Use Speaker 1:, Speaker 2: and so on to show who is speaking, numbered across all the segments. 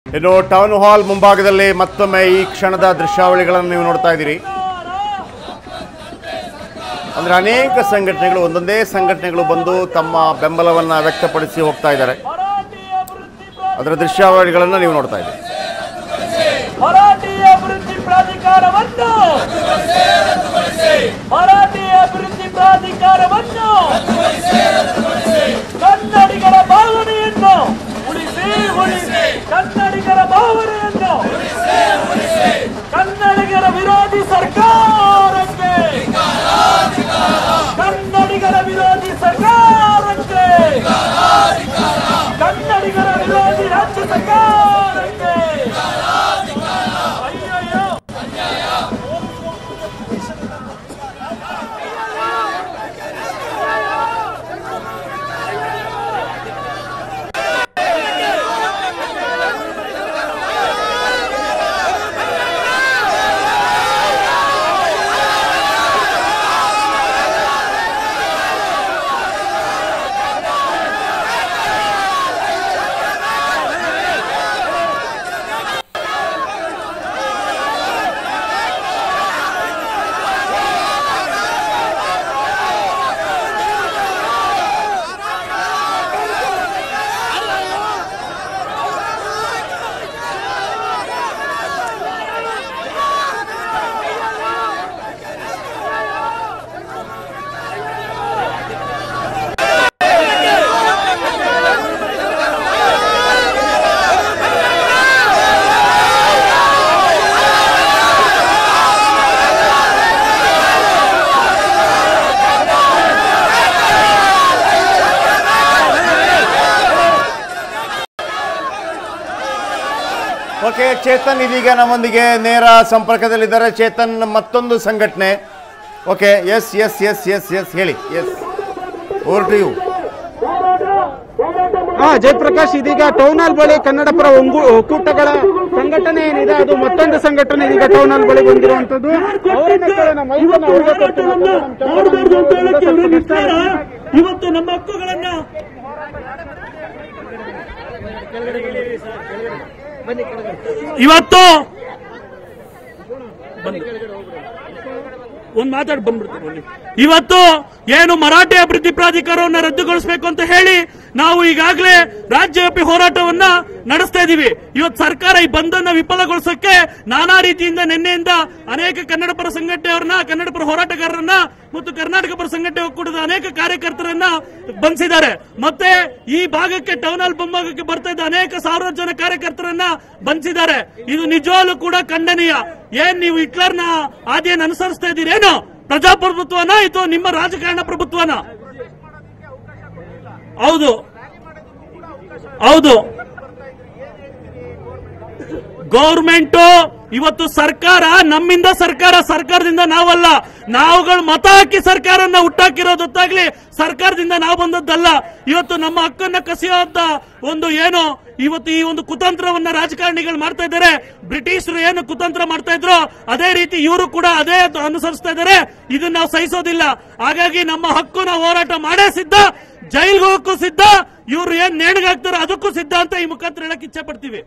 Speaker 1: ಇನ್ನು town hall ಮುಂಭಾಗದಲ್ಲಿ ಮತ್ತೊಮ್ಮೆ ಈ ಕ್ಷಣದ ದೃಶ್ಯಾವಳಿಗಳನ್ನು ನೀವು ನೋಡ್ತಾ ಇದ್ದೀರಿ ಅಂದ್ರೆ ಅನೇಕ ಸಂಘಟನೆಗಳು ಒಂದೊಂದೇ ಸಂಘಟನೆಗಳು ಬಂದು ತಮ್ಮ ಬೆಂಬಲವನ್ನು ವ್ಯಕ್ತಪಡಿಸಿ ಹೋಗ್ತಾ ಇದ್ದಾರೆ ಅದರ ದೃಶ್ಯಾವಳಿಗಳನ್ನು ನೀವು ನೋಡ್ತಾ ಇದ್ದೀರಿ
Speaker 2: ಮರಾಠಿ ಅಭಿವೃದ್ಧಿ ಪ್ರಾಧಿಕಾರವನ್ನು ಮರಾಠಿ ಅಭಿವೃದ್ಧಿ ಪ್ರಾಧಿಕಾರವನ್ನು ಕನ್ನಡಿಗರ ಭಾವನೆಯನ್ನು ಉಳಿಸಿ ಉಳಿಸಿ ಕನ್ನಡಿಗರ ಭಾವನೆಯನ್ನು ಕನ್ನಡಿಗರ ವಿರೋಧಿ ಸರ್ಕಾರಕ್ಕೆ ಕನ್ನಡಿಗರ ವಿರೋಧಿ ಸರ್ಕಾರಕ್ಕೆ ಕನ್ನಡಿಗರ ವಿರೋಧಿ ರಾಜ್ಯ ಸರ್ಕಾರಕ್ಕೆ ಅಯ್ಯಯ್ಯೋ
Speaker 1: ಓಕೆ ಚೇತನ್ ಇದೀಗ ನಮ್ಮೊಂದಿಗೆ ನೇರ ಸಂಪರ್ಕದಲ್ಲಿದ್ದಾರೆ ಚೇತನ್ ಮತ್ತೊಂದು ಸಂಘಟನೆ okay yes yes yes yes yes ಹೇಳಿ ಎಸ್ ಓವರ್ ಟು ಯು
Speaker 3: ಹಾ ಜಯಪ್ರಕಾಶ್ ಇದೀಗ ಟೌನ್ ಹಾಲ್ ಬಳಿ ಕನ್ನಡ ಪರ ಒಂಗು- ಒಕ್ಕೂಟಗಳ ಸಂಘಟನೆ ಏನಿದೆ ಅದು ಮತ್ತೊಂದು ಸಂಘಟನೆ ಇದೀಗ ಟೌನ್ ಹಾಲ್ ಬಳಿ ಬಂದಿರುವಂತದ್ದು ಅವರನ್ನ ಕೇಳೋಣ, ಮೈಕನ್ನ ಅವ್ರಿಗೆ ಕೊಡ್ತೀನಿ.
Speaker 2: ಮಾಡಬಾರ್ದು ಅಂತ ಹೇಳಕ್ಕೆ ಅವ್ರಿಗೆ ನಿರ್ಧಾರ ಇವತ್ತು ನಮ್ಮ ಹಕ್ಕುಗಳನ್ನ ಇವತ್ತು ಒಂದ್ ಮಾತಾಡಿ ಬಂದ್ಬಿಡ್ತೀನಿ ಬನ್ನಿ. ಇವತ್ತು ಏನು ಮರಾಠಿ ಅಭಿವೃದ್ಧಿ ಪ್ರಾಧಿಕಾರವನ್ನ ರದ್ದುಗೊಳಿಸಬೇಕು ಅಂತ ಹೇಳಿ ನಾವು ಈಗಾಗಲೇ ರಾಜ್ಯವ್ಯಾಪಿ ಹೋರಾಟವನ್ನ ನಡೆಸ್ತಾ ಇದೀವಿ ಇವತ್ತು ಸರ್ಕಾರ ಈ ಬಂಧನ್ನ ವಿಫಲಗೊಳಿಸಕ್ಕೆ ನಾನಾ ರೀತಿಯಿಂದ ನಿನ್ನೆಯಿಂದ ಅನೇಕ ಕನ್ನಡ ಪರ ಸಂಘಟನೆಯವರನ್ನ ಕನ್ನಡ ಪರ ಹೋರಾಟಗಾರರನ್ನ ಮತ್ತು ಕರ್ನಾಟಕ ಪರ ಸಂಘಟನೆ ಒಕ್ಕೂಟದ ಅನೇಕ ಕಾರ್ಯಕರ್ತರನ್ನ ಬಂಧಿಸಿದ್ದಾರೆ ಮತ್ತೆ ಈ ಭಾಗಕ್ಕೆ ಟೌನ್ ಹಾಲ್ ಮುಂಭಾಗಕ್ಕೆ ಬರ್ತಾ ಇದ್ದ ಅನೇಕ ಸಾವಿರಾರು ಜನ ಕಾರ್ಯಕರ್ತರನ್ನ ಬಂಧಿಸಿದ್ದಾರೆ ಇದು ನಿಜವಾಗ್ಲೂ ಕೂಡ ಖಂಡನೀಯ ಏನ್ ನೀವು ಹಿಟ್ಲರ್ನ ಹಾದಿಯನ್ನು ಅನುಸರಿಸ್ತಾ ಇದ್ದೀರೇನು ಪ್ರಜಾಪ್ರಭುತ್ವನ ಇದು ನಿಮ್ಮ ರಾಜಕಾರಣ ಪ್ರಭುತ್ವನ ಹೌದು ಹೌದು ಗೌರ್ಮೆಂಟ್ ಇವತ್ತು ಸರ್ಕಾರ ನಮ್ಮಿಂದ ಸರ್ಕಾರ ಸರ್ಕಾರದಿಂದ ನಾವಲ್ಲ ನಾವುಗಳು ಮತ ಹಾಕಿ ಸರ್ಕಾರನ ಹುಟ್ಟಾಕಿರೋದೊತ್ತಾಗ್ಲಿ ಸರ್ಕಾರದಿಂದ ನಾವು ಬಂದದ್ದಲ್ಲ ಇವತ್ತು ನಮ್ಮ ಹಕ್ಕನ್ನ ಕಸಿಯುವಂತ ಒಂದು ಏನು ಇವತ್ತು ಈ ಒಂದು ಕುತಂತ್ರವನ್ನ ರಾಜಕಾರಣಿಗಳು ಮಾಡ್ತಾ ಇದ್ದಾರೆ ಬ್ರಿಟಿಷರು ಏನು ಕುತಂತ್ರ ಮಾಡ್ತಾ ಇದ್ರು ಅದೇ ರೀತಿ ಇವರು ಕೂಡ ಅದೇ ಅನುಸರಿಸ್ತಾ ಇದ್ದಾರೆ ಇದನ್ನ ನಾವು ಸಹಿಸೋದಿಲ್ಲ ಹಾಗಾಗಿ ನಮ್ಮ ಹಕ್ಕು ನಾವು ಹೋರಾಟ ಮಾಡೇ ಸಿದ್ಧ ಜೈಲ್ಗೆ ಹೋಗಕ್ಕೂ ಸಿದ್ಧ ಇವ್ರು ಏನ್ ನೇಣಿಗಾಗ್ತಾರೋ ಅದಕ್ಕೂ ಸಿದ್ಧ ಅಂತ ಈ ಮುಖಾಂತರ ಹೇಳಕ್ ಇಚ್ಛೆ ಪಡ್ತೀವಿ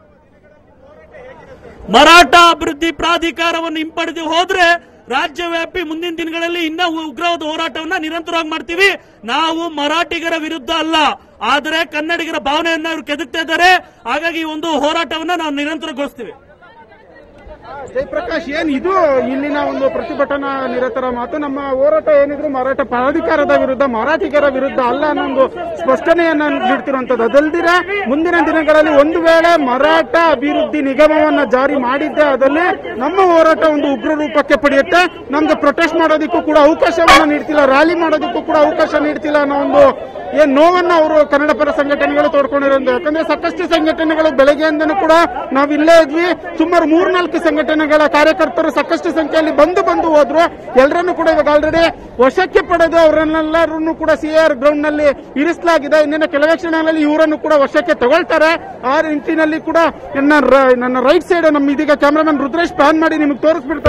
Speaker 2: ಮರಾಠ ಅಭಿವೃದ್ಧಿ ಪ್ರಾಧಿಕಾರವನ್ನು ಹಿಂಪಡೆದು ಹೋದ್ರೆ ರಾಜ್ಯವ್ಯಾಪಿ ಮುಂದಿನ ದಿನಗಳಲ್ಲಿ ಇನ್ನ ಉಗ್ರವಾದ ಹೋರಾಟವನ್ನ ನಿರಂತರವಾಗಿ ಮಾಡ್ತೀವಿ ನಾವು ಮರಾಠಿಗರ ವಿರುದ್ಧ ಅಲ್ಲ ಆದರೆ ಕನ್ನಡಿಗರ ಭಾವನೆಯನ್ನ ಇವರು ಕೆದಕ್ತಾ ಇದ್ದಾರೆ ಹಾಗಾಗಿ ಈ ಒಂದು ಹೋರಾಟವನ್ನ ನಾವು ನಿರಂತರಗೊಳಿಸ್ತೀವಿ
Speaker 3: ಜಯಪ್ರಕಾಶ್ ಏನ್ ಇದು ಇಲ್ಲಿನ ಒಂದು ಪ್ರತಿಭಟನಾ ನಿರತರ ಮಾತು ನಮ್ಮ ಹೋರಾಟ ಏನಿದ್ರು ಮರಾಠ ಪ್ರಾಧಿಕಾರದ ವಿರುದ್ಧ ಮರಾಠಿಗರ ವಿರುದ್ಧ ಅಲ್ಲ ಅನ್ನೋ ಒಂದು ಸ್ಪಷ್ಟನೆಯನ್ನ ನೀಡ್ತಿರುವಂತದ್ದು ಅದಲ್ದಿರ ಮುಂದಿನ ದಿನಗಳಲ್ಲಿ ಒಂದು ವೇಳೆ ಮರಾಠ ಅಭಿವೃದ್ಧಿ ನಿಗಮವನ್ನ ಜಾರಿ ಮಾಡಿದ್ದೆ ಅದಲ್ಲಿ ನಮ್ಮ ಹೋರಾಟ ಒಂದು ಉಗ್ರ ರೂಪಕ್ಕೆ ಪಡೆಯುತ್ತೆ ನಮ್ಗೆ ಪ್ರೊಟೆಸ್ಟ್ ಮಾಡೋದಕ್ಕೂ ಕೂಡ ಅವಕಾಶವನ್ನ ನೀಡ್ತಿಲ್ಲ ರ್ಯಾಲಿ ಮಾಡೋದಕ್ಕೂ ಕೂಡ ಅವಕಾಶ ನೀಡ್ತಿಲ್ಲ ಅನ್ನೋ ಒಂದು ಏನ್ ನೋವನ್ನ ಅವರು ಕನ್ನಡ ಪರ ಸಂಘಟನೆಗಳು ತೋಡ್ಕೊಂಡಿರೋದು ಯಾಕಂದ್ರೆ ಸಾಕಷ್ಟು ಸಂಘಟನೆಗಳು ಬೆಳಗ್ಗೆಯಿಂದನೂ ಕೂಡ ನಾವು ಇಲ್ಲೇ ಇದ್ವಿ ಸುಮಾರು ಮೂರ್ನಾಲ್ಕು ಸಂಘಟನೆಗಳ ಕಾರ್ಯಕರ್ತರು ಸಾಕಷ್ಟು ಸಂಖ್ಯೆಯಲ್ಲಿ ಬಂದು ಬಂದು ಹೋದ್ರು ಎಲ್ಲರನ್ನು ಕೂಡ ಇವಾಗ ಆಲ್ರೆಡಿ ವಶಕ್ಕೆ ಪಡೆದು ಅವರನ್ನೆಲ್ಲರನ್ನು ಕೂಡ ಸಿಆರ್ ಗ್ರೌಂಡ್ ನಲ್ಲಿ ಇರಿಸಲಾಗಿದೆ ಇನ್ನೇನು ಕೆಲವೇ ಕ್ಷಣಗಳಲ್ಲಿ ಇವರನ್ನು ಕೂಡ ವಶಕ್ಕೆ ತಗೊಳ್ತಾರೆ ಆ ನಿಟ್ಟಿನಲ್ಲಿ ಕೂಡ ನನ್ನ ರ- ನನ್ನ ರೈಟ್ ಸೈಡ್ ನಮ್ಮ ಇದೀಗ ಕ್ಯಾಮರಾಮನ್ ರುದ್ರೇಶ್ ಪ್ಲಾನ್ ಮಾಡಿ ನಿಮಗೆ ತೋರಿಸ್ಬಿಡ್ತಾರೆ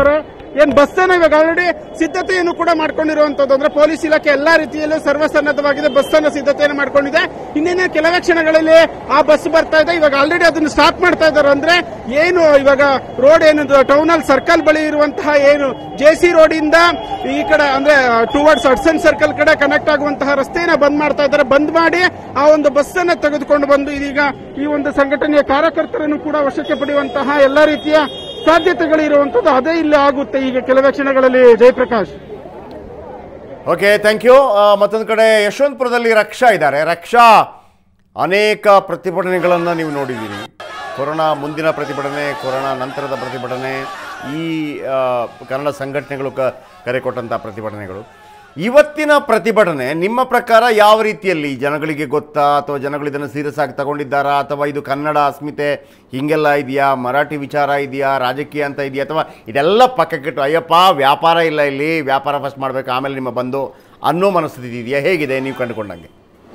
Speaker 3: ಏನ್ ಬಸ್ ಅನ್ನ ಇವಾಗ ಆಲ್ರೆಡಿ ಸಿದ್ಧತೆಯನ್ನು ಕೂಡ ಮಾಡ್ಕೊಂಡಿರುವಂತದ್ದು ಅಂದ್ರೆ ಪೊಲೀಸ್ ಇಲಾಖೆ ಎಲ್ಲಾ ರೀತಿಯಲ್ಲೂ ಸರ್ವಸನ್ನದ್ಧವಾಗಿದೆ ಬಸ್ ಅನ್ನ ಸಿದ್ಧತೆಯನ್ನು ಮಾಡ್ಕೊಂಡಿದೆ ಇನ್ನೇನು ಕೆಲವೇ ಕ್ಷಣಗಳಲ್ಲಿ ಆ ಬಸ್ ಬರ್ತಾ ಇದೆ ಇವಾಗ ಆಲ್ರೆಡಿ ಅದನ್ನು ಸ್ಟಾಪ್ ಮಾಡ್ತಾ ಇದ್ದಾರೆ ಅಂದ್ರೆ ಏನು ಇವಾಗ ರೋಡ್ ಏನು ಟೌನ್ ಅಲ್ಲಿ ಸರ್ಕಲ್ ಬಳಿ ಇರುವಂತಹ ಏನು ಜೆ ಸಿ ರೋಡ್ ಇಂದ ಈ ಕಡೆ ಅಂದ್ರೆ ಟುವರ್ಡ್ಸ್ ಹಡ್ಸನ್ ಸರ್ಕಲ್ ಕಡೆ ಕನೆಕ್ಟ್ ಆಗುವಂತಹ ರಸ್ತೆಯನ್ನ ಬಂದ್ ಮಾಡ್ತಾ ಇದ್ದಾರೆ ಬಂದ್ ಮಾಡಿ ಆ ಒಂದು ಬಸ್ ಅನ್ನ ತೆಗೆದುಕೊಂಡು ಬಂದು ಇದೀಗ ಈ ಒಂದು ಸಂಘಟನೆಯ ಕಾರ್ಯಕರ್ತರನ್ನು ಕೂಡ ವಶಕ್ಕೆ ಪಡೆಯುವಂತಹ ಎಲ್ಲಾ ರೀತಿಯ ಸಾಧ್ಯತೆಗಳು ಇರುವಂತದ್ದು ಅದೇ ಇಲ್ಲಿ ಆಗುತ್ತೆ ಈಗ ಕೆಲವೇ ಕ್ಷಣಗಳಲ್ಲಿ ಜಯಪ್ರಕಾಶ್
Speaker 1: ಓಕೆ ಥ್ಯಾಂಕ್ ಯು ಮತ್ತೊಂದು ಕಡೆ ಯಶವಂತಪುರದಲ್ಲಿ ರಕ್ಷಾ ಇದ್ದಾರೆ ರಕ್ಷಾ ಅನೇಕ ಪ್ರತಿಭಟನೆಗಳನ್ನು ನೀವು ನೋಡಿದ್ದೀರಿ ಕೊರೋನಾ ಮುಂದಿನ ಪ್ರತಿಭಟನೆ ಕೊರೋನಾ ನಂತರದ ಪ್ರತಿಭಟನೆ ಈ ಆ, ಕನ್ನಡ ಸಂಘಟನೆಗಳು ಕ ಕರೆ ಕೊಟ್ಟಂಥ ಪ್ರತಿಭಟನೆಗಳು ಇವತ್ತಿನ ಪ್ರತಿಭಟನೆ ನಿಮ್ಮ ಪ್ರಕಾರ ಯಾವ ರೀತಿಯಲ್ಲಿ ಜನಗಳಿಗೆ ಗೊತ್ತಾ ಅಥವಾ ಜನಗಳು ಇದನ್ನು ಸೀರಿಯಸ್ ಆಗಿ ತಗೊಂಡಿದ್ದಾರಾ ಅಥವಾ ಇದು ಕನ್ನಡ ಅಸ್ಮಿತೆ ಹೀಗೆಲ್ಲ ಇದೆಯಾ ಮರಾಠಿ ವಿಚಾರ ಇದೆಯಾ ರಾಜಕೀಯ ಅಂತ ಇದೆಯಾ ಅಥವಾ ಇದೆಲ್ಲ ಪಕ್ಕಕ್ಕಿಟ್ಟು ಅಯ್ಯಪ್ಪ ವ್ಯಾಪಾರ ಇಲ್ಲ ಇಲ್ಲಿ ವ್ಯಾಪಾರ ಫಸ್ಟ್ ಮಾಡಬೇಕು ಆಮೇಲೆ ನಿಮ್ಮ ಬಂದು ಅನ್ನೋ ಮನಸ್ಥಿತಿ ಇದೆಯಾ ಹೇಗಿದೆ ನೀವು ಕಂಡುಕೊಂಡಂಗೆ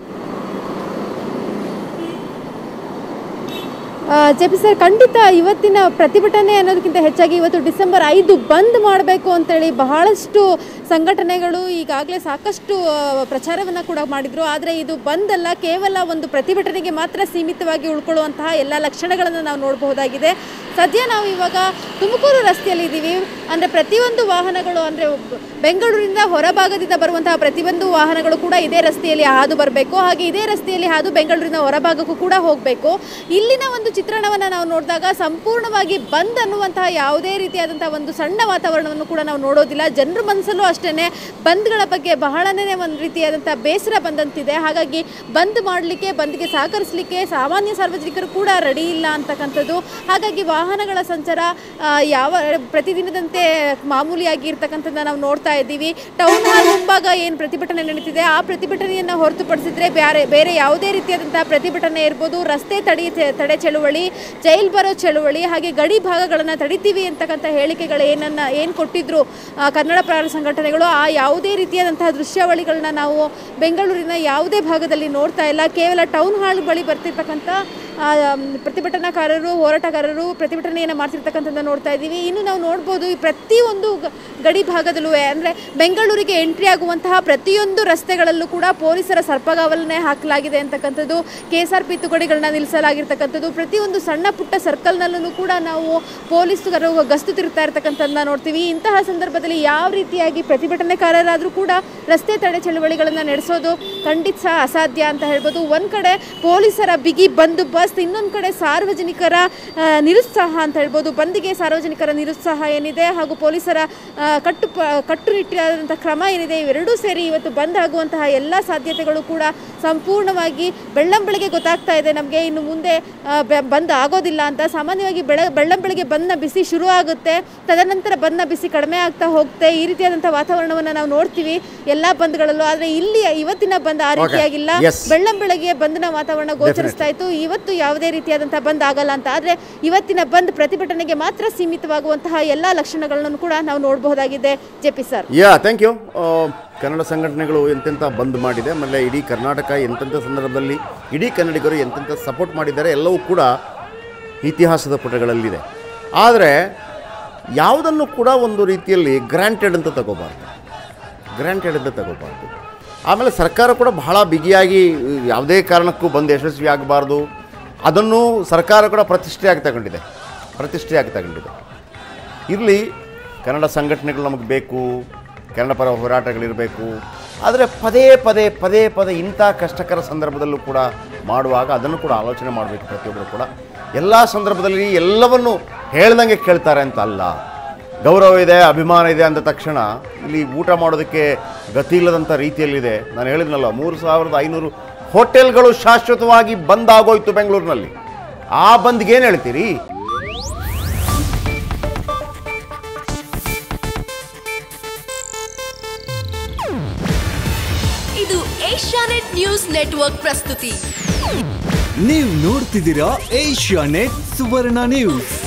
Speaker 4: ಜೆ ಪಿ ಸರ್ ಖಂಡಿತ ಇವತ್ತಿನ ಪ್ರತಿಭಟನೆ ಅನ್ನೋದಕ್ಕಿಂತ ಹೆಚ್ಚಾಗಿ ಇವತ್ತು ಡಿಸೆಂಬರ್ ಐದು ಬಂದ್ ಮಾಡಬೇಕು ಅಂತೇಳಿ ಬಹಳಷ್ಟು ಸಂಘಟನೆಗಳು ಈಗಾಗಲೇ ಸಾಕಷ್ಟು ಪ್ರಚಾರವನ್ನು ಕೂಡ ಮಾಡಿದ್ರು ಆದರೆ ಇದು ಬಂದ್ ಅಲ್ಲ ಕೇವಲ ಒಂದು ಪ್ರತಿಭಟನೆಗೆ ಮಾತ್ರ ಸೀಮಿತವಾಗಿ ಉಳ್ಕೊಳ್ಳುವಂತಹ ಎಲ್ಲ ಲಕ್ಷಣಗಳನ್ನು ನಾವು ನೋಡಬಹುದಾಗಿದೆ ಸದ್ಯ ನಾವು ಇವಾಗ ತುಮಕೂರು ರಸ್ತೆಯಲ್ಲಿ ಇದ್ದೀವಿ ಅಂದರೆ ಪ್ರತಿಯೊಂದು ವಾಹನಗಳು ಅಂದರೆ ಬೆಂಗಳೂರಿನಿಂದ ಹೊರಭಾಗದಿಂದ ಬರುವಂತಹ ಪ್ರತಿಯೊಂದು ವಾಹನಗಳು ಕೂಡ ಇದೇ ರಸ್ತೆಯಲ್ಲಿ ಹಾದು ಬರಬೇಕು ಹಾಗೆ ಇದೇ ರಸ್ತೆಯಲ್ಲಿ ಹಾದು ಬೆಂಗಳೂರಿನ ಹೊರಭಾಗಕ್ಕೂ ಕೂಡ ಹೋಗಬೇಕು ಇಲ್ಲಿನ ಒಂದು ಚಿತ್ರಣವನ್ನು ನಾವು ನೋಡಿದಾಗ ಸಂಪೂರ್ಣವಾಗಿ ಬಂದ್ ಅನ್ನುವಂತಹ ಯಾವುದೇ ರೀತಿಯಾದಂತಹ ಒಂದು ಸಣ್ಣ ವಾತಾವರಣವನ್ನು ಕೂಡ ನಾವು ನೋಡೋದಿಲ್ಲ ಜನರ ಮನಸ್ಸಲ್ಲೂ ಅಷ್ಟೇ ಬಂದ್ಗಳ ಬಗ್ಗೆ ಬಹಳನೇ ಒಂದು ರೀತಿಯಾದಂಥ ಬೇಸರ ಬಂದಂತಿದೆ ಹಾಗಾಗಿ ಬಂದ್ ಮಾಡಲಿಕ್ಕೆ ಬಂದ್ಗೆ ಸಹಕರಿಸಲಿಕ್ಕೆ ಸಾಮಾನ್ಯ ಸಾರ್ವಜನಿಕರು ಕೂಡ ರೆಡಿ ಇಲ್ಲ ಅಂತಕ್ಕಂಥದ್ದು ಹಾಗಾಗಿ ವಾಹನಗಳ ಸಂಚಾರ ಆ, ಯಾವ ಪ್ರತಿದಿನದಂತೆ ಮಾಮೂಲಿಯಾಗಿ ಇರ್ತಕ್ಕಂಥದ್ದನ್ನ ನಾವು ನೋಡ್ತಾ ಇದ್ದೀವಿ ಟೌನ್ ಹಾಲ್ ಮುಂಭಾಗ ಏನು ಪ್ರತಿಭಟನೆ ನಡೀತಿದೆ ಆ ಪ್ರತಿಭಟನೆಯನ್ನು ಹೊರತುಪಡಿಸಿದ್ರೆ ಬೇರೆ ಬೇರೆ ಯಾವುದೇ ರೀತಿಯಾದಂತಹ ಪ್ರತಿಭಟನೆ ಇರ್ಬೋದು ರಸ್ತೆ ತಡೆ ತಡೆ ಚಳುವಳಿ ಜೈಲ್ ಬರೋ ಚಳುವಳಿ ಹಾಗೆ ಗಡಿ ಭಾಗಗಳನ್ನು ತಡಿತೀವಿ ಅಂತಕ್ಕಂಥ ಹೇಳಿಕೆಗಳು ಏನನ್ನ ಏನು ಕೊಟ್ಟಿದ್ರು ಆ, ಕನ್ನಡ ಪ್ರಾಣ ಸಂಘಟನೆಗಳು ಆ ಯಾವುದೇ ರೀತಿಯಾದಂತಹ ದೃಶ್ಯಾವಳಿಗಳನ್ನ ನಾವು ಬೆಂಗಳೂರಿನ ಯಾವುದೇ ಭಾಗದಲ್ಲಿ ನೋಡ್ತಾ ಇಲ್ಲ ಕೇವಲ ಟೌನ್ ಹಾಲ್ ಬಳಿ ಬರ್ತಿರ್ತಕ್ಕಂಥ ಆ, ಮ್, ಪ್ರತಿಭಟನಾಕಾರರು ಹೋರಾಟಗಾರರು ಪ್ರತಿಭಟನೆಯನ್ನು ಮಾಡ್ತಿರ್ತಕ್ಕಂಥದ್ದನ್ನ ನೋಡ್ತಾ ಇದ್ದೀವಿ ಇನ್ನು ನಾವು ನೋಡ್ಬೋದು ಈ ಪ್ರತಿಯೊಂದು ಗ- ಗಡಿ ಭಾಗದಲ್ಲೂ ಅಂದರೆ ಬೆಂಗಳೂರಿಗೆ ಎಂಟ್ರಿ ಆಗುವಂತಹ ಪ್ರತಿಯೊಂದು ರಸ್ತೆಗಳಲ್ಲೂ ಕೂಡ ಪೊಲೀಸರ ಸರ್ಪಗಾವಲನೆ ಹಾಕಲಾಗಿದೆ ಅಂತಕ್ಕಂಥದ್ದು ಕೆ ಎಸ್ ಆರ್ ಪಿ ತುಕಡಿಗಳನ್ನ ನಿಲ್ಲಿಸಲಾಗಿರ್ತಕ್ಕಂಥದ್ದು ಪ್ರತಿಯೊಂದು ಸಣ್ಣ ಪುಟ್ಟ ಸರ್ಕಲ್ನಲ್ಲೂ ಕೂಡ ನಾವು ಪೊಲೀಸರು ಗಸ್ತು ತಿರುಗ್ತಾ ಇರ್ತಕ್ಕಂಥದ್ದನ್ನ ನೋಡ್ತೀವಿ ಇಂತಹ ಸಂದರ್ಭದಲ್ಲಿ ಯಾವ ರೀತಿಯಾಗಿ ಪ್ರತಿಭಟನೆಕಾರರಾದರೂ ಕೂಡ ರಸ್ತೆ ತಡೆ ಚಳವಳಿಗಳನ್ನು ನಡೆಸೋದು ಖಂಡಿತ ಸಹ ಅಸಾಧ್ಯ ಅಂತ ಹೇಳ್ಬೋದು ಒಂದು ಕಡೆ ಪೊಲೀಸರ ಬಿಗಿ ಬಂದೋಬಸ್ತ್ ಇನ್ನೊಂದು ಕಡೆ ಸಾರ್ವಜನಿಕರ ಆ, ನಿರುತ್ಸಾಹ ಅಂತ ಹೇಳ್ಬೋದು ಬಂದಿಗೆ ಸಾರ್ವಜನಿಕರ ನಿರುತ್ಸಾಹ ಏನಿದೆ ಹಾಗೂ ಪೊಲೀಸರ ಆ, ಕಟ್ಟು ಪ- ಕಟ್ಟುನಿಟ್ಟಿಯಾದಂಥ ಕ್ರಮ ಏನಿದೆ ಇವೆರಡೂ ಸೇರಿ ಇವತ್ತು ಬಂದ್ ಆಗುವಂತಹ ಎಲ್ಲ ಸಾಧ್ಯತೆಗಳು ಕೂಡ ಸಂಪೂರ್ಣವಾಗಿ ಬೆಳ್ಳಂಬೆಳಗ್ಗೆ ಗೊತ್ತಾಗ್ತಾ ಇದೆ ನಮಗೆ ಇನ್ನು ಮುಂದೆ ಆ, ಬೆ- ಬಂದ್ ಆಗೋದಿಲ್ಲ ಅಂತ ಸಾಮಾನ್ಯವಾಗಿ ಬೆಳ ಬೆಳ್ಳಂಬೆಳಗ್ಗೆ ಬಂದ್ನ ಬಿಸಿ ಶುರು ಆಗುತ್ತೆ ತದನಂತರ ಬಂದ್ನ ಬಿಸಿ ಕಡಿಮೆ ಆಗ್ತಾ ಹೋಗುತ್ತೆ ಈ ರೀತಿಯಾದಂಥ ವಾತಾವರಣವನ್ನು ನಾವು ನೋಡ್ತೀವಿ ಎಲ್ಲ ಬಂದ್ಗಳಲ್ಲೂ ಆದರೆ ಇಲ್ಲಿ ಇವತ್ತಿನ ಬಂದ್ ಆ ರೀತಿಯಾಗಿಲ್ಲ
Speaker 1: Yes.
Speaker 4: ಬೆಳ್ಳಂಬೆಳಗ್ಗೆ ಬಂದ್ನ ವಾತಾವರಣ ಗೋಚರಿಸ್ತಾ ಇತ್ತು ಇವತ್ತು ಯಾವುದೇ ರೀತಿಯಾದಂತಹ ಬಂದ್ ಆಗಲ್ಲ ಅಂತ ಆದ್ರೆ ಇವತ್ತಿನ ಬಂದ್ ಪ್ರತಿಭಟನೆಗೆ ಮಾತ್ರ ಸೀಮಿತವಾಗುವಂತಹ ಎಲ್ಲಾ ಲಕ್ಷಣಗಳನ್ನು ಕೂಡ ನಾವು ನೋಡಬಹುದಾಗಿದೆ JP sir
Speaker 1: yeah thank you Kannada ಸಂಘಟನೆಗಳು ಎಂತೆಂಥ ಬಂದ್ ಮಾಡಿದೆ ಆಮೇಲೆ ಇಡೀ ಕರ್ನಾಟಕ ಎಂತೆಂಥ ಸಂದರ್ಭದಲ್ಲಿ ಇಡೀ ಕನ್ನಡಿಗರು ಎಂತೆಂಥ ಸಪೋರ್ಟ್ ಮಾಡಿದ್ದಾರೆ ಎಲ್ಲವೂ ಕೂಡ ಇತಿಹಾಸದ ಪುಟಗಳಲ್ಲಿದೆ ಆದರೆ ಯಾವುದನ್ನು ಕೂಡ ಒಂದು ರೀತಿಯಲ್ಲಿ ಗ್ರಾಂಟೆಡ್ ಅಂತ ತಗೋಬಾರ್ದು ಗ್ರಾಂಟೆಡ್ ಅಂತ ತಗೋಬಾರ್ದು ಆಮೇಲೆ ಸರ್ಕಾರ ಕೂಡ ಬಹಳ ಬಿಗಿಯಾಗಿ ಯಾವುದೇ ಕಾರಣಕ್ಕೂ ಬಂದು ಯಶಸ್ವಿ ಆಗಬಾರ್ದು ಅದನ್ನು ಸರ್ಕಾರ ಕೂಡ ಪ್ರತಿಷ್ಠೆಯಾಗಿ ತಗೊಂಡಿದೆ ಪ್ರತಿಷ್ಠೆಯಾಗಿ ತಗೊಂಡಿದೆ ಇರಲಿ ಕನ್ನಡ ಸಂಘಟನೆಗಳು ನಮಗೆ ಬೇಕು ಕನ್ನಡ ಪರ ಹೋರಾಟಗಳಿರಬೇಕು ಆದರೆ ಪದೇ ಪದೇ ಪದೇ ಪದೇ ಇಂಥ ಕಷ್ಟಕರ ಸಂದರ್ಭದಲ್ಲೂ ಕೂಡ ಮಾಡುವಾಗ ಅದನ್ನು ಕೂಡ ಆಲೋಚನೆ ಮಾಡಬೇಕು ಪ್ರತಿಯೊಬ್ಬರು ಕೂಡ ಎಲ್ಲ ಸಂದರ್ಭದಲ್ಲಿ ಎಲ್ಲವನ್ನು ಹೇಳ್ದಂಗೆ ಕೇಳ್ತಾರೆ ಅಂತ ಅಲ್ಲ ಗೌರವ ಇದೆ ಅಭಿಮಾನ ಇದೆ ಅಂದ ತಕ್ಷಣ ಇಲ್ಲಿ ಊಟ ಮಾಡೋದಕ್ಕೆ ಗತಿ ಇಲ್ಲದಂಥ ರೀತಿಯಲ್ಲಿದೆ ನಾನು ಹೇಳಿದ್ನಲ್ಲ ಮೂರು ಸಾವಿರದ ಐನೂರು ಹೋಟೆಲ್ಗಳು ಶಾಶ್ವತವಾಗಿ ಬಂದ್ ಆಗೋಯ್ತು ಬೆಂಗಳೂರಿನಲ್ಲಿ ಆ ಬಂದ್ಗೆ ಏನು ಹೇಳ್ತೀರಿ
Speaker 5: ಇದು ಏಷ್ಯಾನೆಟ್ ನ್ಯೂಸ್ ನೆಟ್ವರ್ಕ್ ಪ್ರಸ್ತುತಿ
Speaker 6: ನೀವು ನೋಡ್ತಿದ್ದೀರಾ ಏಷ್ಯಾ ನೆಟ್ ಸುವರ್ಣ ನ್ಯೂಸ್